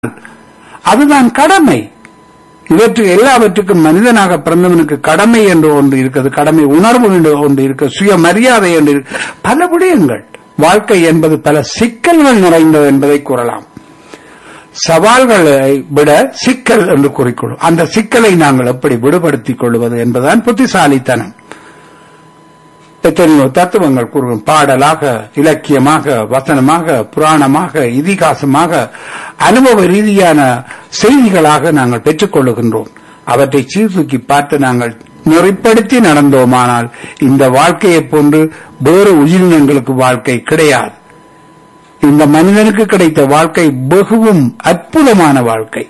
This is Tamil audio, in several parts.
அதுதான் கடமை இவற்று எல்லாவற்றுக்கும் மனிதனாக பிறந்தவனுக்கு கடமை என்று ஒன்று இருக்கிறது கடமை உணர்வு என்று ஒன்று இருக்கு சுயமரியாதை என்று இருக்கு. பல விடயங்கள் வாழ்க்கை என்பது பல சிக்கல்கள் நிறைந்தது என்பதை கூறலாம் சவால்களை விட சிக்கல் என்று கூறிக்கொள்ளும் அந்த சிக்கலை நாங்கள் எப்படி விடுபடுத்திக் கொள்வது என்பதுதான் புத்திசாலித்தனம் எத்தனையோ தத்துவங்கள் கூறும் பாடலாக இலக்கியமாக வசனமாக புராணமாக இதிகாசமாக அனுபவ ரீதியான செய்திகளாக நாங்கள் பெற்றுக்கொள்ளுகின்றோம் அவற்றை சீர்தூக்கி பார்த்து நாங்கள் நெறிப்படுத்தி நடந்தோமானால் இந்த வாழ்க்கையைப் போன்று வேறு உயிரினங்களுக்கு வாழ்க்கை கிடையாது இந்த மனிதனுக்கு கிடைத்த வாழ்க்கை வெகுவும் அற்புதமான வாழ்க்கை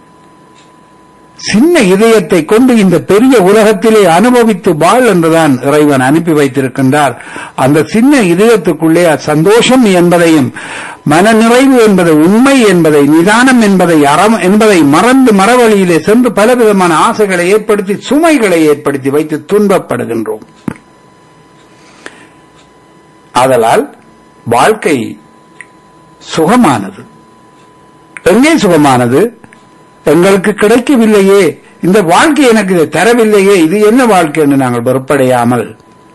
சின்ன இதயத்தை கொண்டு இந்த பெரிய உலகத்திலே அனுபவித்து வாழ் என்றுதான் இறைவன் அனுப்பி வைத்திருக்கின்றார் அந்த சின்ன இதயத்துக்குள்ளே சந்தோஷம் என்பதையும் மனநிறைவு என்பது உண்மை என்பதை நிதானம் என்பதை அறம் என்பதை மறந்து மரவழியிலே சென்று பலவிதமான ஆசைகளை ஏற்படுத்தி சுமைகளை ஏற்படுத்தி வைத்து துன்பப்படுகின்றோம் ஆதலால் வாழ்க்கை சுகமானது எங்கே சுகமானது எங்களுக்கு கிடைக்கவில்லையே இந்த வாழ்க்கை எனக்கு இதை தரவில்லையே இது என்ன வாழ்க்கை என்று நாங்கள் வெறுப்படையாமல்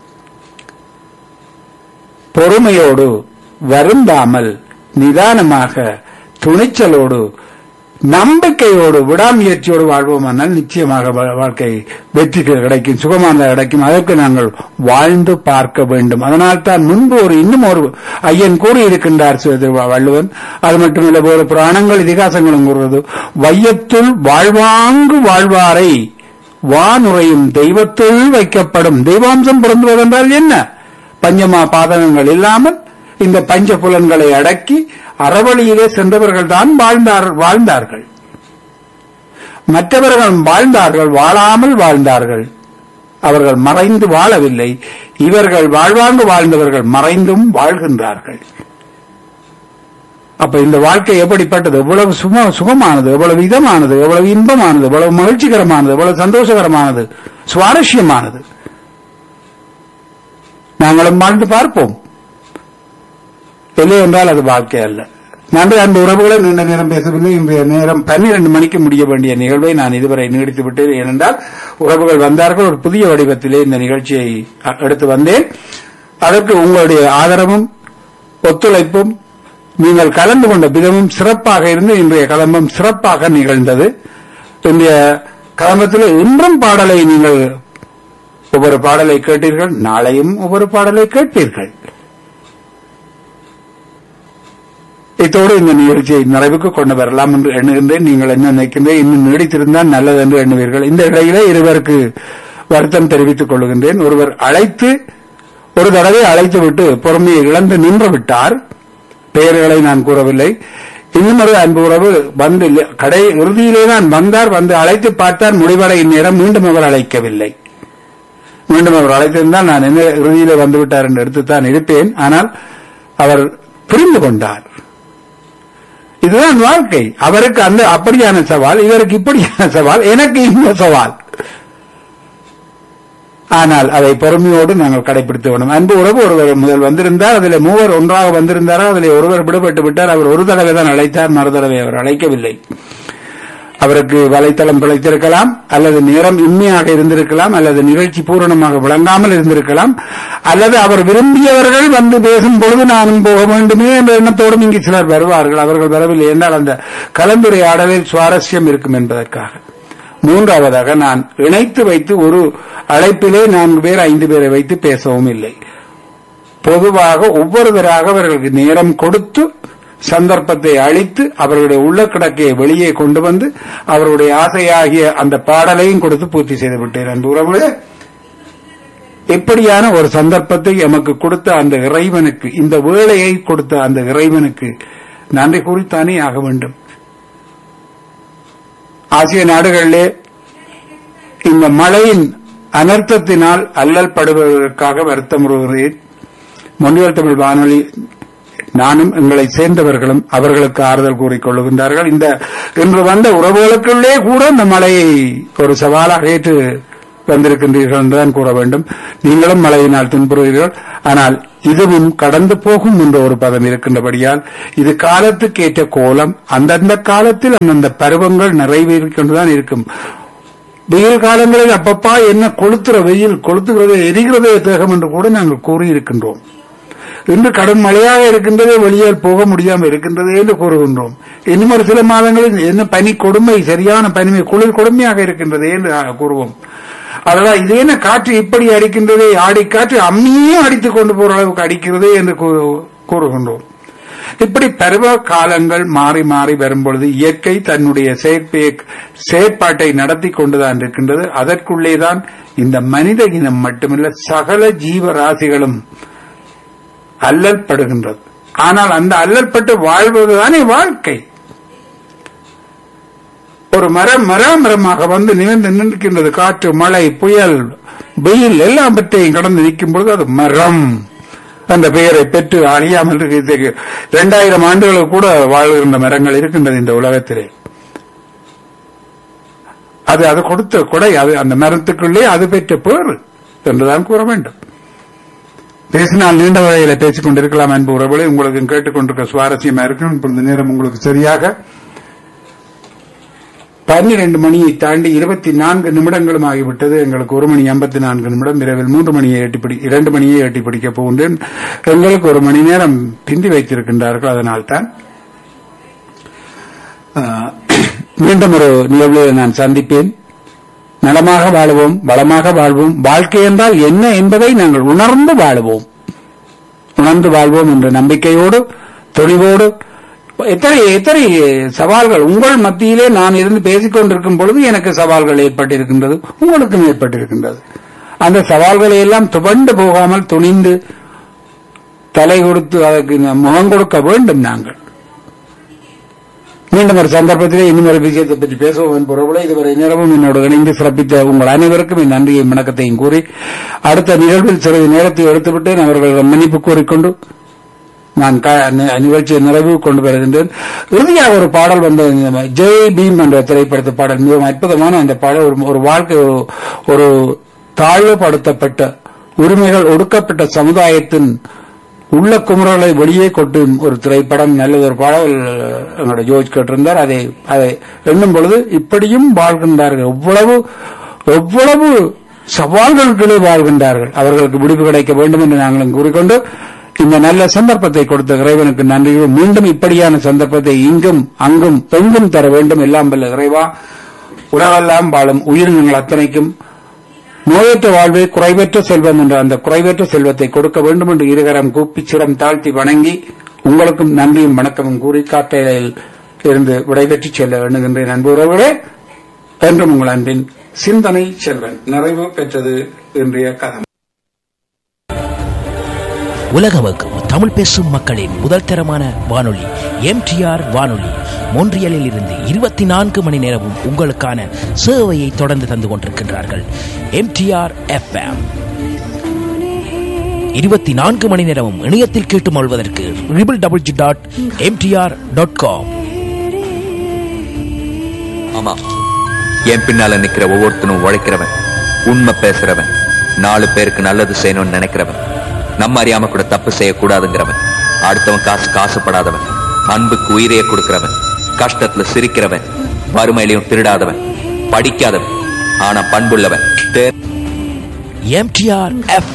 பொறுமையோடு வருந்தாமல் நிதானமாக துணிச்சலோடு நம்பிக்கையோடு விடாமுயற்சியோடு வாழ்வோமானால் நிச்சயமாக வா- வாழ்க்கை வெற்றி கிடைக்கும் சுகமானதாக கிடைக்கும் அதற்கு நாங்கள் வாழ்ந்து பார்க்க வேண்டும் அதனால் தான் முன்பு ஒரு இன்னும் ஒரு ஐயன் கூறியிருக்கின்றார் சு- இது வ- வள்ளுவன் அது மட்டுமல்ல வேறு புராணங்கள் இதிகாசங்களும் கூறுவது வையத்துள் வாழ்வாங்கு வாழ்வாரை வானுரையும் தெய்வத்துள் வைக்கப்படும் தெய்வாம்சம் பொருந்துவதென்றால் என்ன பஞ்சமா பாதகங்கள் இல்லாமல் இந்த பஞ்ச புலன்களை அடக்கி அறவழியிலே சென்றவர்கள் தான் வாழ்ந்தார் வாழ்ந்தார்கள் மற்றவர்கள் வாழ்ந்தார்கள் வாழாமல் வாழ்ந்தார்கள் அவர்கள் மறைந்து வாழவில்லை இவர்கள் வாழ்வாங்கு வாழ்ந்தவர்கள் மறைந்தும் வாழ்கின்றார்கள் அப்ப இந்த வாழ்க்கை எப்படிப்பட்டது எவ்வளவு சும சுகமானது எவ்வளவு இதமானது எவ்வளவு இன்பமானது எவ்வளவு மகிழ்ச்சிகரமானது எவ்வளவு சந்தோஷகரமானது சுவாரஸ்யமானது நாங்களும் வாழ்ந்து பார்ப்போம் இல்லை என்றால் அது வாழ்க்கை அல்ல நன்றி அன்பு உறவுகளை நீண்ட நேரம் பேசவில்லை இன்றைய நேரம் பன்னிரண்டு மணிக்கு முடிய வேண்டிய நிகழ்வை நான் இதுவரை நீடித்து விட்டேன் ஏனென்றால் உறவுகள் வந்தார்கள் ஒரு புதிய வடிவத்திலே இந்த நிகழ்ச்சியை அ- எடுத்து வந்தேன் அதற்கு உங்களுடைய ஆதரவும் ஒத்துழைப்பும் நீங்கள் கலந்து கொண்ட விதமும் சிறப்பாக இருந்து இன்றைய கலம்பம் சிறப்பாக நிகழ்ந்தது இன்றைய கலம்பத்தில் இன்றும் பாடலை நீங்கள் ஒவ்வொரு பாடலை கேட்டீர்கள் நாளையும் ஒவ்வொரு பாடலை கேட்பீர்கள் இத்தோடு இந்த நிகழ்ச்சியை நிறைவுக்கு கொண்டு வரலாம் என்று எண்ணுகின்றேன் நீங்கள் என்ன நினைக்கின்றேன் இன்னும் நீடித்திருந்தால் நல்லது என்று எண்ணுவீர்கள் இந்த இடையிலே இருவருக்கு வருத்தம் தெரிவித்துக் கொள்கின்றேன் ஒருவர் அழைத்து ஒரு தடவை அழைத்து விட்டு பொறுமையை இழந்து நின்று விட்டார் பெயர்களை நான் கூறவில்லை இன்னும் ஒரு அன்பு உறவு வந்து இல்ல- கடை இறுதியிலே தான் வந்தார் வந்து அழைத்து பார்த்தார் முடிவடையும் நேரம் மீண்டும் அவர் அழைக்கவில்லை மீண்டும் அவர் அழைத்திருந்தால் நான் என்ன இறுதியிலே வந்து விட்டார் என்று எடுத்துத்தான் இருப்பேன் ஆனால் அவர் புரிந்து கொண்டார் இதுதான் வாழ்க்கை அவருக்கு அந்த அப்படியான சவால் இவருக்கு இப்படியான சவால் எனக்கு இந்த சவால் ஆனால் அதை பொறுமையோடு நாங்கள் கடைபிடித்து வேணும் அன்பு உறவு ஒருவர் முதல் வந்திருந்தார் அதில் மூவர் ஒன்றாக வந்திருந்தாரா அதில் ஒருவர் விடுபட்டு விட்டார் அவர் ஒரு தடவை தான் அழைத்தார் மறு தடவை அவர் அழைக்கவில்லை அவருக்கு வலைத்தளம் பிழைத்திருக்கலாம் அல்லது நேரம் இன்மையாக இருந்திருக்கலாம் அல்லது நிகழ்ச்சி பூரணமாக விளங்காமல் இருந்திருக்கலாம் அல்லது அவர் விரும்பியவர்கள் வந்து பேசும் பொழுது நானும் போக வேண்டுமே என்ற எண்ணத்தோடும் இங்கு சிலர் வருவார்கள் அவர்கள் வரவில்லை என்றால் அந்த கலந்துரையாடலில் சுவாரஸ்யம் இருக்கும் என்பதற்காக மூன்றாவதாக நான் இணைத்து வைத்து ஒரு அழைப்பிலே நான்கு பேர் ஐந்து பேரை வைத்து பேசவும் இல்லை பொதுவாக ஒவ்வொருவராக அவர்களுக்கு நேரம் கொடுத்து சந்தர்ப்பத்தை அளித்து அவர்களுடைய உள்ள கிடக்கையை வெளியே கொண்டு வந்து அவருடைய ஆசையாகிய அந்த பாடலையும் கொடுத்து பூர்த்தி செய்து விட்டேன் அன்பு உறவுகளே இப்படியான ஒரு சந்தர்ப்பத்தை எமக்கு கொடுத்த அந்த இறைவனுக்கு இந்த வேலையை கொடுத்த அந்த இறைவனுக்கு நன்றி கூறித்தானே ஆக வேண்டும் ஆசிய நாடுகளிலே இந்த மழையின் அனர்த்தத்தினால் அல்லல் படுவதற்காக வருத்தமுறுகிறேன் மொழியல் தமிழ் வானொலி நானும் எங்களை சேர்ந்தவர்களும் அவர்களுக்கு ஆறுதல் கூறிக்கொள்ளுகின்றார்கள் இந்த இன்று வந்த உறவுகளுக்குள்ளே கூட இந்த மழையை ஒரு சவாலாக ஏற்று வந்திருக்கின்றீர்கள் என்றுதான் கூற வேண்டும் நீங்களும் மழையினால் துன்புறுகிறீர்கள் ஆனால் இதுவும் கடந்து போகும் என்ற ஒரு பதம் இருக்கின்றபடியால் இது காலத்துக்கு ஏற்ற கோலம் அந்தந்த காலத்தில் அந்தந்த பருவங்கள் நிறைவேறிக் கொண்டுதான் இருக்கும் வெயில் காலங்களில் அப்பப்பா என்ன கொளுத்துற வெயில் கொளுத்துகிறது எரிகிறதே தேகம் என்று கூட நாங்கள் கூறியிருக்கின்றோம் இன்று கடும் மழையாக இருக்கின்றதே வெளியால் போக முடியாமல் இருக்கின்றதே என்று கூறுகின்றோம் இன்னும் ஒரு சில மாதங்களில் என்ன பனி கொடுமை சரியான பனிமை குளிர் கொடுமையாக இருக்கின்றதே என்று கூறுவோம் அதனால் இது என்ன காற்று இப்படி அடிக்கின்றதே ஆடி காற்று அம்மியே அடித்துக் கொண்டு போற அளவுக்கு அடிக்கிறதே என்று கூறு- கூறுகின்றோம் இப்படி பருவ காலங்கள் மாறி மாறி வரும்பொழுது இயற்கை தன்னுடைய செயற்பே செயற்பாட்டை நடத்தி கொண்டுதான் இருக்கின்றது அதற்குள்ளேதான் இந்த மனித இனம் மட்டுமல்ல சகல ஜீவராசிகளும் அல்லல் படுகின்றது ஆனால் அந்த அல்லற்பட்டு வாழ்வதுதானே வாழ்க்கை ஒரு மரம் மராமரமாக வந்து நிமிர்ந்து நிற்கின்றது காற்று மழை புயல் வெயில் எல்லாம் பற்றியும் கடந்து நிற்கும் பொழுது அது மரம் அந்த பெயரை பெற்று அழியாமல் இருக்கிறது இரண்டாயிரம் ஆண்டுகளுக்கு கூட வாழ்கின்ற மரங்கள் இருக்கின்றது இந்த உலகத்திலே அது அது கொடுத்த கொடை அது அந்த மரத்துக்குள்ளே அது பெற்ற பேர் என்றுதான் கூற வேண்டும் பேசினால் நீண்ட வகையில பேசிக் கொண்டிருக்கலாம் அன்பு உறவுகளை உங்களுக்கு கேட்டுக்கொண்டிருக்க சுவாரஸ்யமா இருக்கும் இப்பொழுது நேரம் உங்களுக்கு சரியாக பன்னிரண்டு மணியை தாண்டி இருபத்தி நான்கு நிமிடங்களும் ஆகிவிட்டது எங்களுக்கு ஒரு மணி ஐம்பத்தி நான்கு நிமிடம் இரவில் மூன்று மணியை எட்டி பிடி இரண்டு மணியை எட்டி பிடிக்க போகின்றேன் எங்களுக்கு ஒரு மணி நேரம் பிந்தி வைத்திருக்கின்றார்கள் அதனால்தான் ஆஹ், மீண்டும் ஒரு நிகழ்வில் நான் சந்திப்பேன் நலமாக வாழுவோம் வளமாக வாழ்வோம் வாழ்க்கை என்றால் என்ன என்பதை நாங்கள் உணர்ந்து வாழுவோம் உணர்ந்து வாழ்வோம் என்ற நம்பிக்கையோடு துணிவோடு எத்தனை எத்தனை சவால்கள் உங்கள் மத்தியிலே நான் இருந்து பேசிக் கொண்டிருக்கும் பொழுது எனக்கு சவால்கள் ஏற்பட்டிருக்கின்றது உங்களுக்கும் ஏற்பட்டிருக்கின்றது அந்த சவால்களை எல்லாம் துவண்டு போகாமல் துணிந்து தலை கொடுத்து அதற்கு முகம் கொடுக்க வேண்டும் நாங்கள் மீண்டும் ஒரு சந்தர்ப்பத்திலே இன்னும் ஒரு விஷயத்தை பற்றி பேசுவோம் என்பவர்களை இதுவரை நேரமும் என்னோடு இணைந்து சிறப்பித்த உங்கள் அனைவருக்கும் என் நன்றியை வணக்கத்தையும் கூறி அடுத்த நிகழ்வில் சிறிது நேரத்தை எடுத்துவிட்டு அவர்களிடம் மன்னிப்பு கூறிக்கொண்டு நான் க- நி- நிகழ்ச்சியை நிறைவு கொண்டு வருகின்றேன் இறுதியாக ஒரு பாடல் வந்த இந்த ஜெய் பீம் என்ற திரைப்படத்து பாடல் மிகவும் அற்புதமான அந்த பாடல் ஒரு- ஒரு வாழ்க்கை ஒரு- ஒரு தாழ்வுபடுத்தப்பட்ட உரிமைகள் ஒடுக்கப்பட்ட சமுதாயத்தின் உள்ள குமுறலை வெளியே கொட்டும் ஒரு திரைப்படம் நல்ல ஒரு பாடல் என்னோட ஜோஜ் கேட்டிருந்தார் அதை அதை எண்ணும் பொழுது இப்படியும் வாழ்கின்றார்கள் எவ்வளவு எவ்வளவு சவால்களுக்குள்ளே வாழ்கின்றார்கள் அவர்களுக்கு விடுப்பு கிடைக்க வேண்டும் என்று நாங்களும் கூறிக்கொண்டு இந்த நல்ல சந்தர்ப்பத்தை கொடுத்த இறைவனுக்கு நன்றியும் மீண்டும் இப்படியான சந்தர்ப்பத்தை இங்கும் அங்கும் எங்கும் தர வேண்டும் எல்லாம் வல்ல இறைவா உலகெல்லாம் வாழும் உயிரினங்கள் அத்தனைக்கும் நோயற்ற வாழ்வே குறைவற்ற செல்வம் என்ற அந்த குறைவற்ற செல்வத்தை கொடுக்க வேண்டும் என்று இருகரம் கூப்பி சிரம் தாழ்த்தி வணங்கி உங்களுக்கும் நன்றியும் வணக்கமும் கூறி காட்டையில் இருந்து விடைபெற்று செல்ல எண்ணுகின்றேன் அன்பு உறவுகளே என்றும் உங்கள் அன்பின் சிந்தனை செல்வன் நிறைவு பெற்றது இன்றைய கதம் உலகமக்கும் தமிழ் பேசும் மக்களின் முதல் தரமான வானொலி எம்டிஆர் வானொலி மொன்றியலில் இருந்து இருபத்தி நான்கு மணி நேரமும் உங்களுக்கான சேவையை தொடர்ந்து தந்து கொண்டிருக்கின்றார்கள் எம்டிஆர் எஃப்எம் இருபத்தி நான்கு மணி நேரமும் இணையத்தில் கேட்டு மொழ்வதற்கு triple double G dot MTR dot com ஆமா என் பின்னால நிக்கிற ஒவ்வொருத்தனும் உழைக்கிறவன் உண்மை பேசுறவன் நாலு பேருக்கு நல்லது செய்யணும்னு நினைக்கிறவன் நம்ம அறியாம கூட தப்பு செய்யக்கூடாதுங்கிறவன் அடுத்தவன் காசு காசுப்படாதவன் அன்புக்கு உயிரையே கொடுக்கிறவன் கஷ்டத்துல சிரிக்கிறவன் வறுமையிலையும் திருடாதவன் படிக்காதவன் ஆனா பண்புள்ளவன் தே- எம்டிஆர் எஃப்